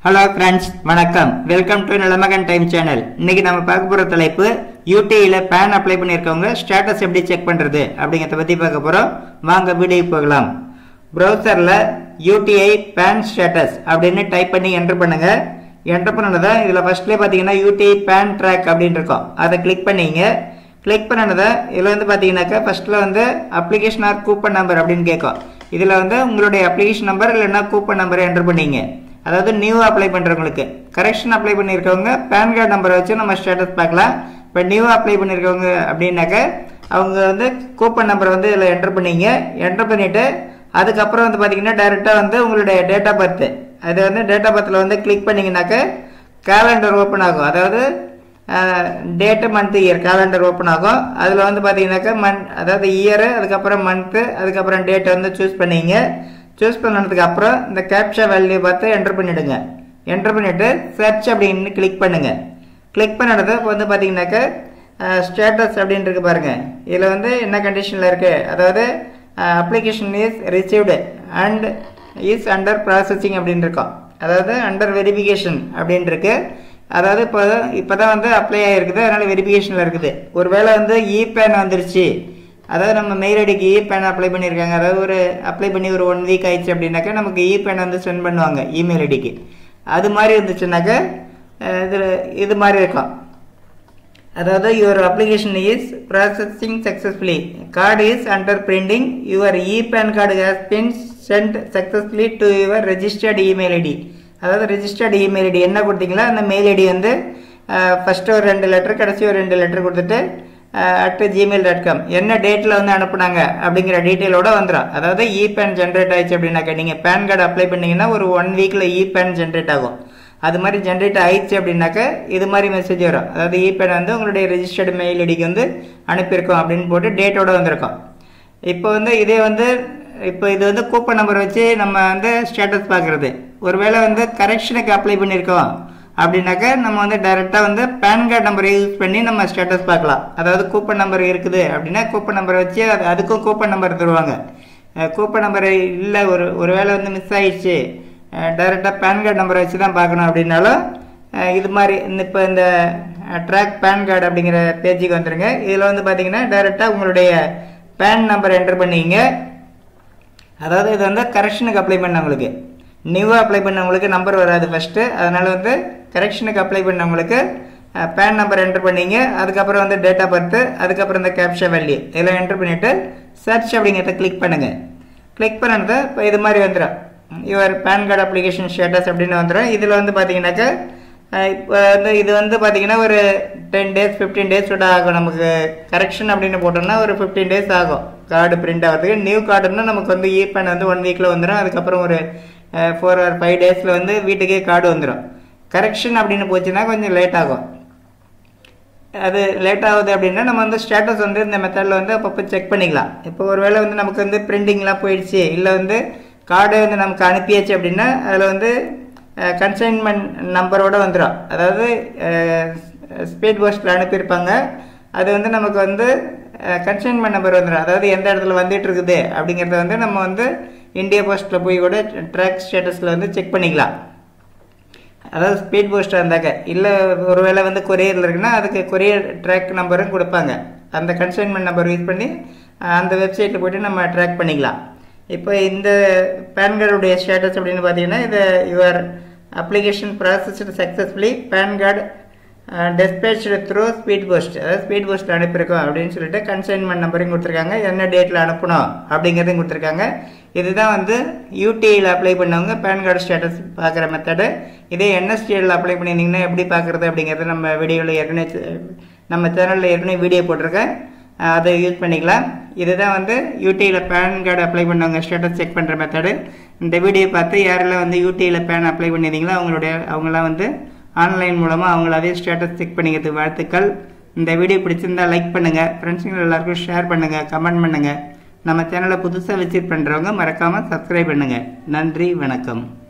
hello friends வணக்கம் welcome to நிலமகன் time channel இன்னைக்கு நம்ம பார்க்க போகிற தலைப்பு யூடிஐயில் பேன் அப்ளை பண்ணியிருக்கவங்க ஸ்டேட்டஸ் எப்படி செக் பண்ணுறது அப்படிங்கிறத பற்றி பார்க்க போகிறோம் வாங்க வீடியோ போகலாம் ப்ரௌசரில் யூடிஐ பேன் ஸ்டேட்டஸ் அப்படின்னு டைப் பண்ணி என்டர் பண்ணுங்க என்டர் பண்ணதை இதில் ஃபர்ஸ்ட்லேயே பார்த்தீங்கன்னா யூடிஐ பேன் ட்ராக் அப்படின்னு இருக்கும் அதை கிளிக் பண்ணிங்க கிளிக் பண்ணனதை இதில் வந்து பார்த்தீங்கன்னாக்கா ஃபர்ஸ்ட்டில் வந்து அப்ளிகேஷன் ஆர் கூப்பன் நம்பர் அப்படின்னு கேட்கும் இதில் வந்து உங்களுடைய அப்ளிகேஷன் நம்பர் இல்லைன்னா கூப்பன் நம்பரை என்டர் பண்ணீங்க அதாவது நியூ அப்ளை பண்ணுறவங்களுக்கு கரெக்ஷன் அப்ளை பண்ணியிருக்கவங்க பேன் கார்டு நம்பரை வச்சு நம்ம ஸ்டேட்டஸ் பார்க்கலாம் இப்போ நியூ அப்ளை பண்ணியிருக்கவங்க அப்படின்னாக்க அவங்க வந்து கூப்பன் நம்பரை வந்து இதில் என்டர் பண்ணீங்க என்டர் பண்ணிவிட்டு அதுக்கப்புறம் வந்து பார்த்தீங்கன்னா டைரெக்டாக வந்து உங்களுடைய டேட் ஆஃப் பர்த் அது வந்து டேட் ஆஃப் பர்த்தில் வந்து கிளிக் பண்ணிங்கனாக்க கேலண்டர் ஓப்பன் ஆகும் அதாவது date month year calendar open ஆகும் அதில் வந்து பார்த்தீங்கன்னாக்கா மந்த் அதாவது இயரு அதுக்கப்புறம் மந்த்து அதுக்கப்புறம் டேட்டை வந்து சூஸ் பண்ணிங்க சூஸ் பண்ணதுக்கு அப்புறம் இந்த கேப்சா வேல்யூ பார்த்து என்டர் பண்ணிவிடுங்க என்டர் பண்ணிவிட்டு சர்ச் அப்படின்னு கிளிக் பண்ணுங்கள் கிளிக் பண்ணினது இப்போ வந்து பார்த்தீங்கன்னாக்கா ஸ்டேட்டஸ் அப்படின்னு இருக்கு பாருங்க இதில் வந்து என்ன கண்டிஷனில் இருக்குது அதாவது application is received and is under processing அப்படின்னு இருக்கும் அதாவது அண்டர் வெரிஃபிகேஷன் அப்படின்னு இருக்கு அதாவது இப்போ இப்போ தான் வந்து அப்ளை ஆகிருக்குது அதனால் வெரிஃபிகேஷனில் இருக்குது ஒருவேளை வந்து இ பேன் வந்துருச்சு அதாவது நம்ம மெயில் ஐடிக்கு இ பேன் அப்ளை பண்ணியிருக்காங்க அதாவது ஒரு அப்ளை பண்ணி ஒரு ஒன் வீக் ஆயிடுச்சு அப்படின்னாக்கா நமக்கு இ பேன் வந்து சென்ட் பண்ணுவாங்க இமெயில் ஐடிக்கு அது மாதிரி இருந்துச்சுனாக்கா இது இது மாதிரி இருக்கும் அதாவது your application is processing successfully card is under printing your e PAN card has been sent successfully to your registered email ID அதாவது ரெஜிஸ்டர்டு இமெயில் ஐடி என்ன கொடுத்தீங்களோ அந்த மெயில் ஐடி வந்து ஃபஸ்ட்டு ஒரு ரெண்டு லெட்டர் கடைசி ஒரு ரெண்டு லெட்டர் கொடுத்துட்டு அட் ஜிமெயில் டாட் காம் என்ன டேட்டில் வந்து அனுப்புனாங்க அப்படிங்கிற டீட்டெயிலோட வந்துடும் அதாவது இ பேன் ஜென்ரேட் ஆயிடுச்சு அப்படின்னாக்கா நீங்கள் பேன் கார்டு அப்ளை பண்ணீங்கன்னா ஒரு ஒன் வீக்கில் இ பேன் ஜென்ரேட் ஆகும் அது மாதிரி ஜென்ரேட் ஆயிடுச்சு அப்படின்னாக்கா இது மாதிரி மெசேஜ் வரும் அதாவது இ பேன் வந்து உங்களுடைய ரெஜிஸ்டர்டு மெயில் ஐடிக்கு வந்து அனுப்பியிருக்கோம் அப்படின்னு போட்டு டேட்டோட வந்திருக்கும் இப்போ வந்து இதே வந்து இப்போ இது வந்து கூப்பன் நம்பர் வச்சு நம்ம வந்து ஸ்டேட்டஸ் பார்க்குறது ஒருவேளை வந்து கரெக்ஷனுக்கு அப்ளை பண்ணியிருக்கோம் அப்படின்னாக்கா நம்ம வந்து டைரெக்டாக வந்து பேன் கார்டு நம்பரை யூஸ் பண்ணி நம்ம ஸ்டேட்டஸ் பார்க்கலாம் அதாவது கூப்பன் நம்பர் இருக்குது அப்படின்னா கூப்பன் நம்பரை வச்சு அது அதுக்கும் கூப்பன் நம்பர் தருவாங்க கூப்பன் நம்பர் இல்லை ஒரு ஒரு வேளை வந்து மிஸ் ஆயிடுச்சு டைரெக்டாக பேன் கார்டு நம்பரை வச்சு தான் பார்க்கணும் அப்படின்னாலும் இது மாதிரி இந்த இப்போ இந்த ட்ராக் பேன் கார்டு அப்படிங்கிற பேஜுக்கு வந்துருங்க இதில் வந்து பார்த்தீங்கன்னா டைரெக்டாக உங்களுடைய பேன் நம்பர் என்டர் பண்ணிங்க அதாவது இது வந்து கரெக்ஷனுக்கு அப்ளை பண்ணவங்களுக்கு நியூவாக அப்ளை பண்ணவங்களுக்கு நம்பர் வராது ஃபஸ்ட்டு அதனால் வந்து கரெக்ஷனுக்கு அப்ளை பண்ணவங்களுக்கு பேன் நம்பர் என்டர் பண்ணீங்க அதுக்கப்புறம் வந்து டேட் ஆஃப் பர்த்து அதுக்கப்புறம் இந்த கேப்ஷா வேல்யூ இதெல்லாம் என்டர் பண்ணிவிட்டு சர்ச் அப்படிங்கிறத கிளிக் பண்ணுங்கள் கிளிக் பண்ணது இப்போ இது மாதிரி வந்துடும் your PAN card application status அப்படின்னு வந்துடும் இதில் வந்து பார்த்தீங்கன்னாக்கா இப்போ வந்து இது வந்து பார்த்தீங்கன்னா ஒரு டென் டேஸ் ஃபிஃப்டீன் டேஸ் விட ஆகும் நமக்கு கரெக்ஷன் அப்படின்னு போட்டோம்னா ஒரு ஃபிஃப்டீன் டேஸ் ஆகும் கார்டு பிரிண்ட் ஆகிறதுக்கு நியூ கார்டுன்னா நமக்கு வந்து இ பேன் வந்து ஒன் வீக்கில் வந்துடும் அதுக்கப்புறம் ஒரு ஃபோர் ஆர் ஃபைவ் டேஸில் வந்து வீட்டுக்கே கார்டு வந்துடும் கரெக்ஷன் அப்படின்னு போச்சுன்னா கொஞ்சம் லேட் ஆகும் அது லேட் ஆகுது அப்படின்னா நம்ம வந்து ஸ்டேட்டஸ் வந்து இந்த மெத்தடில் வந்து அப்பப்போ செக் பண்ணிக்கலாம் இப்போ ஒரு வேளை வந்து நமக்கு வந்து பிரிண்டிங்லாம் போயிடுச்சு இல்லை வந்து கார்டு வந்து நமக்கு அனுப்பியாச்சு அப்படின்னா அதில் வந்து கன்சைன்மெண்ட் நம்பரோட வந்துடும் அதாவது ஸ்பீட் போஸ்ட்டில் அனுப்பியிருப்பாங்க அது வந்து நமக்கு வந்து கன்சைன்மெண்ட் நம்பர் வந்துடும் அதாவது எந்த இடத்துல வந்துட்டு இருக்குது அப்படிங்கிறத வந்து நம்ம வந்து இந்தியா போஸ்ட்டில் போய் கூட ட்ராக் ஸ்டேட்டஸில் வந்து செக் பண்ணிக்கலாம் அதாவது ஸ்பீட் போஸ்ட்டாக இருந்தாக்க இல்லை ஒருவேளை வந்து கொரியரில் இருக்குன்னா அதுக்கு கொரியர் ட்ராக் நம்பரும் கொடுப்பாங்க அந்த கன்சைன்மெண்ட் நம்பர் யூஸ் பண்ணி அந்த வெப்சைட்டில் போய்ட்டு நம்ம ட்ராக் பண்ணிக்கலாம் இப்போ இந்த பேன் கார்டுடைய ஸ்டேட்டஸ் அப்படின்னு பார்த்தீங்கன்னா இது your application processed successfully PAN card dispatch through speed post அதாவது ஸ்பீட் போஸ்ட் அனுப்பியிருக்கோம் அப்படின்னு சொல்லிட்டு கன்சைன்மெண்ட் நம்பரையும் கொடுத்துருக்காங்க என்ன டேட்டில் அனுப்பணும் அப்படிங்கிறதையும் கொடுத்துருக்காங்க இதுதான் வந்து யூடிஐயில் அப்ளை பண்ணவங்க பேன் கார்டு ஸ்டேட்டஸ் பார்க்குற மெத்தடு இதே என்எஸ்டிஎல் அப்ளை பண்ணியிருந்தீங்கன்னா எப்படி பார்க்குறது அப்படிங்கிறத நம்ம வீடியோவில் ஏற்கனவே நம்ம சேனலில் ஏற்கனவே வீடியோ போட்டிருக்கேன் அதை யூஸ் பண்ணிக்கலாம் இதுதான் வந்து யூடிஐயில் பேன் கார்டு அப்ளை பண்ணவங்க ஸ்டேட்டஸ் செக் பண்ணுற மெத்தடு இந்த வீடியோ பார்த்து யாரெல்லாம் வந்து யூடிஐயில் பேன் அப்ளை பண்ணியிருந்தீங்களோ அவங்களுடைய அவங்களாம் வந்து ஆன்லைன் மூலமாக அவங்களாவே ஸ்டேட்டஸ் செக் பண்ணிக்கிறது வாழ்த்துக்கள் இந்த வீடியோ பிடிச்சிருந்தா லைக் பண்ணுங்கள் ஃப்ரெண்ட்ஸுங்க எல்லாருக்கும் ஷேர் பண்ணுங்கள் கமெண்ட் பண்ணுங்கள் நம்ம சேனலை புதுசாக விசிட் பண்ணுறவங்க மறக்காமல் சப்ஸ்கிரைப் பண்ணுங்கள் நன்றி வணக்கம்